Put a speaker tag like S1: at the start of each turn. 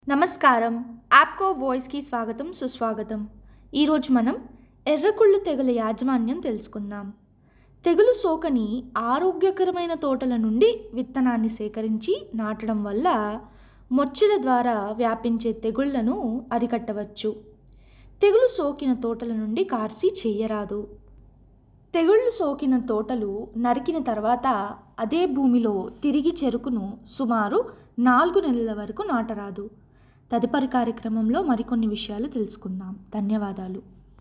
S1: నమస్కారం యాప్కో వాయిస్కి స్వాగతం సుస్వాగతం ఈరోజు మనం ఎర్రకుళ్ళు తెగుల యాజమాన్యం తెలుసుకుందాం తెగులు సోకని ఆరోగ్యకరమైన తోటల నుండి విత్తనాన్ని సేకరించి నాటడం వల్ల మొచ్చుల ద్వారా వ్యాపించే తెగుళ్లను అరికట్టవచ్చు తెగులు సోకిన తోటల నుండి కార్సి చేయరాదు తెగుళ్ళు సోకిన తోటలు నరికిన తర్వాత అదే భూమిలో తిరిగి చెరుకును సుమారు నాలుగు నెలల వరకు నాటరాదు తదుపరి కార్యక్రమంలో మరికొన్ని విషయాలు తెలుసుకుందాం ధన్యవాదాలు